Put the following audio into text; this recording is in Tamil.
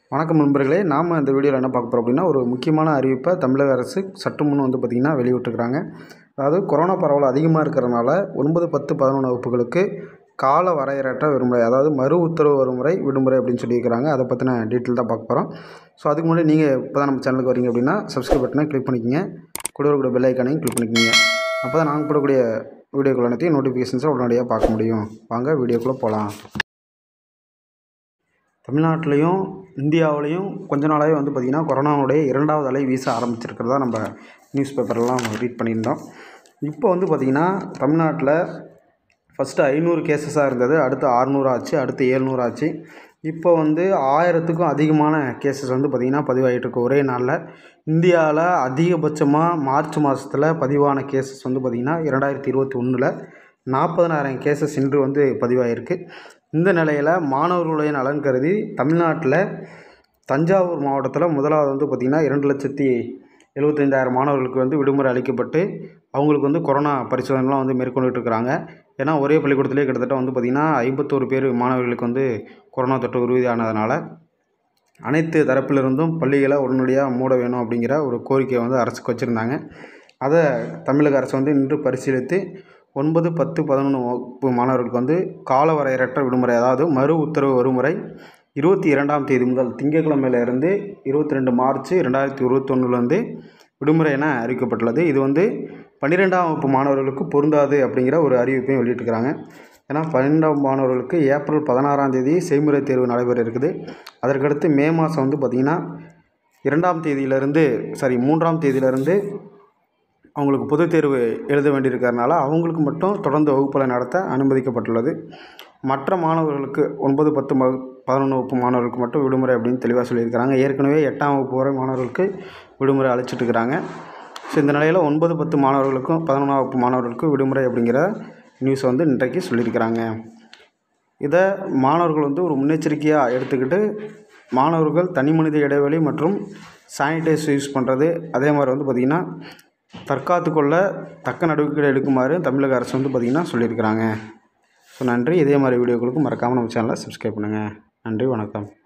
வணக்கம் நண்பர்களே நாம் இந்த வீடியோவில் என்ன பார்க்க போகிறோம் அப்படின்னா ஒரு முக்கியமான அறிவிப்பை தமிழக அரசு சற்று முன் வந்து பார்த்திங்கன்னா வெளியிட்டிருக்கிறாங்க அதாவது கொரோனா பரவல் அதிகமாக இருக்கிறனால ஒன்பது பத்து பதினொன்று வகுப்புகளுக்கு கால வரையறற்ற விடுமுறை அதாவது மறு உத்தரவு வரும் முறை விடுமுறை அப்படின்னு சொல்லியிருக்கிறாங்க அதை பற்றின டீட்டெயில் தான் பார்க்க போகிறோம் ஸோ அதுக்கு முன்னாடி நீங்கள் இப்போ தான் நம்ம சேனலுக்கு வரீங்க அப்படின்னா சப்ஸ்கிரைப் பட்டனை கிளிக் பண்ணிக்கங்க கூட இருக்கக்கூடிய பெல் ஐக்கானையும் கிளிக் பண்ணிக்கோங்க அப்போ தான் நாங்கள் போடக்கூடிய வீடியோக்கள் அனைத்தையும் நோட்டிஃபிகேஷன்ஸை உடனடியாக பார்க்க முடியும் வாங்க வீடியோக்குள்ளே போகலாம் தமிழ்நாட்டிலையும் இந்தியாவிலையும் கொஞ்ச நாளாகவே வந்து பார்த்திங்கன்னா கொரோனாவுடைய இரண்டாவது அலை வீச ஆரம்பிச்சிருக்கிறதா நம்ம நியூஸ் பேப்பர்லாம் ரீட் பண்ணியிருந்தோம் இப்போ வந்து பார்த்திங்கன்னா தமிழ்நாட்டில் ஃபஸ்ட்டு ஐநூறு கேசஸாக இருந்தது அடுத்து அறுநூறு ஆச்சு அடுத்து ஏழ்நூறு ஆச்சு இப்போ வந்து ஆயிரத்துக்கும் அதிகமான கேசஸ் வந்து பார்த்திங்கன்னா பதிவாகிட்டு இருக்கு ஒரே நாளில் இந்தியாவில் அதிகபட்சமாக மார்ச் மாதத்தில் பதிவான கேசஸ் வந்து பார்த்திங்கன்னா இரண்டாயிரத்தி இருபத்தி ஒன்றில் நாற்பதனாயிரம் கேசஸ் இன்று வந்து பதிவாகிருக்கு இந்த நிலையில் மாணவர்களுடைய நலன் கருதி தமிழ்நாட்டில் தஞ்சாவூர் மாவட்டத்தில் முதலாவது வந்து பார்த்திங்கன்னா இரண்டு லட்சத்தி எழுபத்தைந்தாயிரம் மாணவர்களுக்கு வந்து விடுமுறை அளிக்கப்பட்டு அவங்களுக்கு வந்து கொரோனா பரிசோதனைலாம் வந்து மேற்கொண்டுட்டு இருக்கிறாங்க ஏன்னா ஒரே பள்ளிக்கூடத்திலே கிட்டத்தட்ட வந்து பார்த்திங்கன்னா ஐம்பத்தோரு பேர் மாணவர்களுக்கு வந்து கொரோனா தொற்று உறுதியானதுனால அனைத்து தரப்பிலிருந்தும் பள்ளிகளை உடனடியாக மூட வேணும் அப்படிங்கிற ஒரு கோரிக்கையை வந்து அரசுக்கு வச்சுருந்தாங்க அதை தமிழக அரசு வந்து இன்று பரிசீலித்து ஒன்பது பத்து பதினொன்று வகுப்பு மாணவர்களுக்கு வந்து கால வரையறற்ற விடுமுறை அதாவது மறு உத்தரவு வருமுறை இருபத்தி இரண்டாம் தேதி முதல் திங்கட்கிழமையிலிருந்து இருபத்தி ரெண்டு மார்ச் ரெண்டாயிரத்தி இருபத்தொன்னுலேருந்து விடுமுறை என அறிவிக்கப்பட்டுள்ளது இது வந்து பன்னிரெண்டாம் வகுப்பு மாணவர்களுக்கு பொருந்தாது அப்படிங்கிற ஒரு அறிவிப்பையும் வெளியிட்டிருக்கிறாங்க ஏன்னா பன்னெண்டாம் மாணவர்களுக்கு ஏப்ரல் பதினாறாம் தேதி செய்முறை தேர்வு நடைபெற இருக்குது அதற்கடுத்து மே மாதம் வந்து பார்த்திங்கன்னா இரண்டாம் தேதியிலிருந்து சாரி மூன்றாம் தேதியிலிருந்து அவங்களுக்கு பொதுத் தேர்வு எழுத வேண்டியிருக்கிறதுனால அவங்களுக்கு மட்டும் தொடர்ந்து வகுப்புகளை நடத்த அனுமதிக்கப்பட்டுள்ளது மற்ற மாணவர்களுக்கு ஒன்பது பத்து ம பதினொன்று வகுப்பு மாணவர்களுக்கு மட்டும் விடுமுறை அப்படின்னு தெளிவாக சொல்லியிருக்கிறாங்க ஏற்கனவே எட்டாம் வகுப்பு வரை மாணவர்களுக்கு விடுமுறை அளிச்சிட்டு இருக்கிறாங்க ஸோ இந்த நிலையில் ஒன்பது பத்து மாணவர்களுக்கும் பதினொன்றாம் வகுப்பு மாணவர்களுக்கும் விடுமுறை அப்படிங்கிற நியூஸை வந்து இன்றைக்கு சொல்லியிருக்கிறாங்க இதை மாணவர்கள் வந்து ஒரு முன்னெச்சரிக்கையாக எடுத்துக்கிட்டு மாணவர்கள் தனி மனித இடைவெளி மற்றும் சானிடைஸ் யூஸ் பண்ணுறது அதே மாதிரி வந்து பார்த்திங்கன்னா தற்காத்து கொள்ள தக்க நடவடிக்கைகள் எடுக்குமாறு தமிழக அரசு வந்து பார்த்திங்கன்னா சொல்லியிருக்கிறாங்க ஸோ நன்றி இதே மாதிரி வீடியோக்களுக்கு மறக்காமல் நம்ம சேனலை சப்ஸ்கிரைப் பண்ணுங்கள் நன்றி வணக்கம்